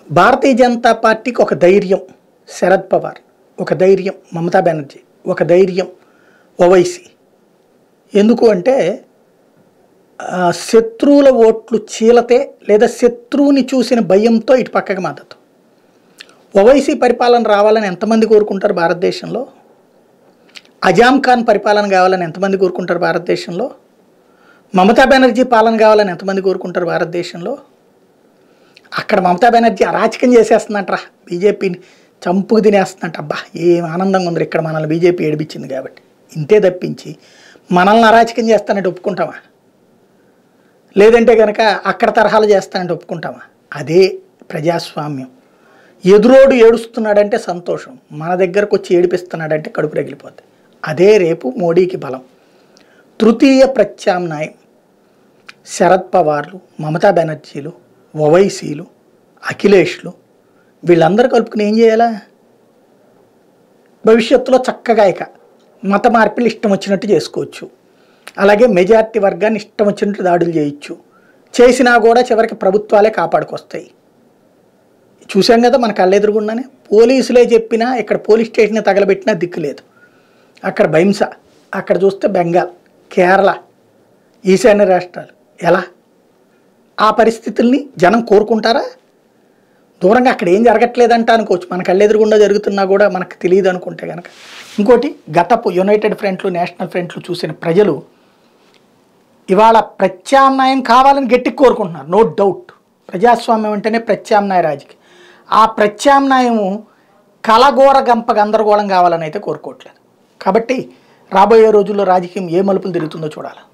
భారతీయ జనతా పార్టీకి ఒక ధైర్యం శరద్ పవార్ ఒక ధైర్యం మమతా బెనర్జీ ఒక ధైర్యం ఓవైసీ ఎందుకు అంటే ఆ, శత్రువుల ఓట్లు చీలతే లేదా శత్రువుని చూసిన భయంతో ఇటు పక్కకి మద్దతు ఓవైసీ పరిపాలన రావాలని ఎంతమంది కోరుకుంటారు భారతదేశంలో అజాం ఖాన్ పరిపాలన కావాలని ఎంతమంది కోరుకుంటారు భారతదేశంలో మమతా బెనర్జీ పాలన కావాలని ఎంతమంది కోరుకుంటారు భారతదేశంలో అక్కడ మమతా బెనర్జీ అరాచకం చేసేస్తుందంటరా బీజేపీని చంపుకు తినేస్తుందంట అబ్బా ఏం ఆనందంగా ఉంది ఇక్కడ మనల్ని బీజేపీ ఏడిపించింది కాబట్టి ఇంతే తప్పించి మనల్ని అరాచకం చేస్తానంటే ఒప్పుకుంటామా లేదంటే కనుక అక్కడ తరహాలు చేస్తానంటే ఒప్పుకుంటామా అదే ప్రజాస్వామ్యం ఎదురోడు ఏడుస్తున్నాడంటే సంతోషం మన దగ్గరకు వచ్చి ఏడిపిస్తున్నాడంటే కడుపు రగిలిపోద్ది అదే రేపు మోడీకి బలం తృతీయ ప్రత్యామ్నాయం శరద్ పవార్లు మమతా బెనర్జీలు ఓవైసీలు అఖిలేష్లు వీళ్ళందరూ కలుపుకుని ఏం చేయాలా భవిష్యత్తులో చక్కగా ఇక మత మార్పిలు ఇష్టం వచ్చినట్టు చేసుకోవచ్చు అలాగే మెజారిటీ వర్గాన్ని ఇష్టం వచ్చినట్టు దాడులు చేయొచ్చు చేసినా కూడా చివరికి ప్రభుత్వాలే కాపాడుకొస్తాయి చూసాం కదా మన కళ్ళెదురుగుండానే పోలీసులే చెప్పినా ఇక్కడ పోలీస్ స్టేషన్ తగలబెట్టినా దిక్కు లేదు అక్కడ భైంస అక్కడ చూస్తే బెంగాల్ కేరళ ఈశాన్య రాష్ట్రాలు ఎలా ఆ పరిస్థితుల్ని జనం కోరుకుంటారా దూరంగా అక్కడ ఏం జరగట్లేదంట అనుకోవచ్చు మన కళ్ళెదురుగుండా జరుగుతున్నా కూడా మనకు తెలియదు అనుకుంటే కనుక ఇంకోటి గతపు యునైటెడ్ ఫ్రంట్లు నేషనల్ ఫ్రంట్లు చూసిన ప్రజలు ఇవాళ ప్రత్యామ్నాయం కావాలని గట్టిగా కోరుకుంటున్నారు నో డౌట్ ప్రజాస్వామ్యం అంటేనే ప్రత్యామ్నాయ రాజకీయం ఆ ప్రత్యామ్నాయము కలగోర గంప గందరగోళం కావాలని అయితే కోరుకోవట్లేదు కాబట్టి రాబోయే రోజుల్లో రాజకీయం ఏ మలుపులు తిరుగుతుందో చూడాలి